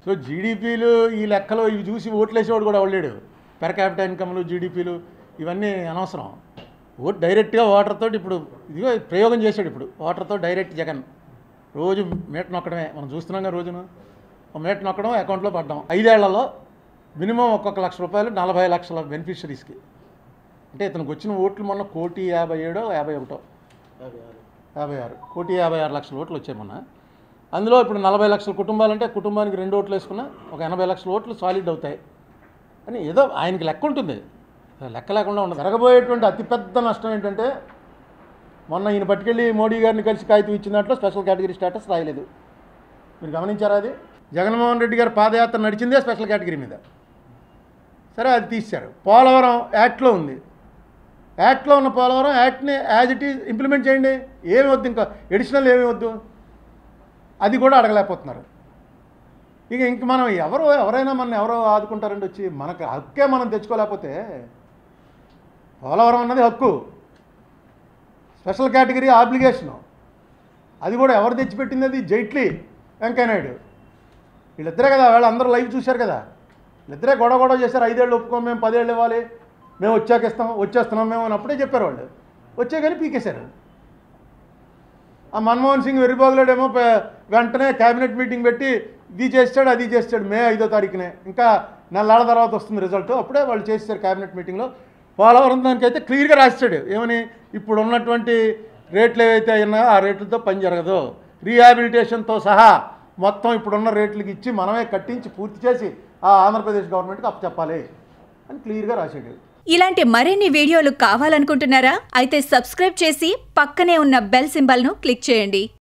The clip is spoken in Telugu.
సో జీడిపిలు ఈ లెక్కలు ఇవి చూసి ఓట్లేసేవాడు కూడా వాళ్ళేడు పెర్ క్యాపిటల్ ఇన్కమ్లు జీడిపిలు ఇవన్నీ అనవసరం ఓట్ డైరెక్ట్గా వాటర్తో ఇప్పుడు ఇదిగో ప్రయోగం చేశాడు ఇప్పుడు వాటర్తో డైరెక్ట్ జగన్ రోజు మీట నొక్కడమే మనం చూస్తున్నాం కదా రోజును ఒక మీట నొక్కడం అకౌంట్లో పడ్డాం ఐదేళ్లలో మినిమం ఒక్కొక్క లక్ష రూపాయలు నలభై లక్షల బెనిఫిషరీస్కి అంటే ఇతనికి వచ్చిన ఓట్లు మొన్న కోటి యాభై ఏడో యాభై ఒకటో యాభై ఆరు కోటి యాభై ఆరు లక్షల ఓట్లు వచ్చాయి మొన్న అందులో ఇప్పుడు నలభై లక్షల కుటుంబాలంటే కుటుంబానికి రెండు ఓట్లు వేసుకున్నా ఒక ఎనభై లక్షల ఓట్లు సాలిడ్ అవుతాయి అని ఏదో ఆయనకి లెక్క ఉంటుంది లెక్క లేకుండా ఉండదు జరగబోయేటువంటి అతిపెద్ద నష్టం ఏంటంటే మొన్న ఈయన పట్టుకెళ్ళి మోడీ గారిని కలిసి కాగితం ఇచ్చిన దాంట్లో స్పెషల్ కేటగిరీ స్టేటస్ రాయలేదు మీరు గమనించారా అది జగన్మోహన్ రెడ్డి గారు పాదయాత్ర నడిచిందే స్పెషల్ కేటగిరీ మీద సరే అది తీశారు పోలవరం యాక్ట్లో ఉంది యాక్ట్లో ఉన్న పోలవరం యాక్ట్ని యాజ్ ఇట్ ఈజ్ ఇంప్లిమెంట్ చేయండి ఏమి వద్దు ఇంకా ఎడిషనల్ ఏమి వద్దు అది కూడా అడగలేకపోతున్నారు ఇక ఇంక మనం ఎవరు ఎవరైనా మన ఎవరో ఆదుకుంటారండి వచ్చి మనకు హక్కే మనం తెచ్చుకోలేకపోతే పోలవరం అన్నది హక్కు స్పెషల్ కేటగిరీ ఆబ్లిగేషను అది కూడా ఎవరు తెచ్చిపెట్టింది అది జైట్లీ వెంకయ్యనాయుడు వీళ్ళిద్దరే కదా వాళ్ళు అందరూ లైవ్ చూశారు కదా వీళ్ళిద్దరే గొడవ గొడవ చేశారు ఐదేళ్ళు ఒప్పుకోం మేము పదేళ్ళు ఇవ్వాలి మేము వచ్చాక ఇస్తాం వచ్చేస్తున్నాం మేము అని అప్పుడే చెప్పారు వాళ్ళు వచ్చే కానీ పీకేశారు ఆ మన్మోహన్ సింగ్ వెర్రిబాగులాడేమో ప- వెంటనే క్యాబినెట్ మీటింగ్ పెట్టి ఇది చేస్తాడు అది చేస్తాడు మే ఐదో తారీఖునే ఇంకా నెలల తర్వాత వస్తుంది రిజల్ట్ అప్పుడే వాళ్ళు చేస్తారు క్యాబినెట్ మీటింగ్లో పోలవరం దానికైతే క్లియర్గా రాస్తాడు ఏమని ఇప్పుడు ఉన్నటువంటి రేట్లు ఏవైతే ఉన్నాయో ఆ రేట్లతో పని జరగదు రీహాబిలిటేషన్తో సహా మొత్తం ఇప్పుడున్న రేట్లకి ఇచ్చి మనమే కట్టించి పూర్తి చేసి ఆ ఆంధ్రప్రదేశ్ గవర్నమెంట్కి అప్పచెప్పాలి అని క్లియర్గా రాశాడు ఇలాంటి మరిన్ని వీడియోలు కావాలనుకుంటున్నారా అయితే సబ్స్క్రైబ్ చేసి పక్కనే ఉన్న బెల్ సింబల్ను క్లిక్ చేయండి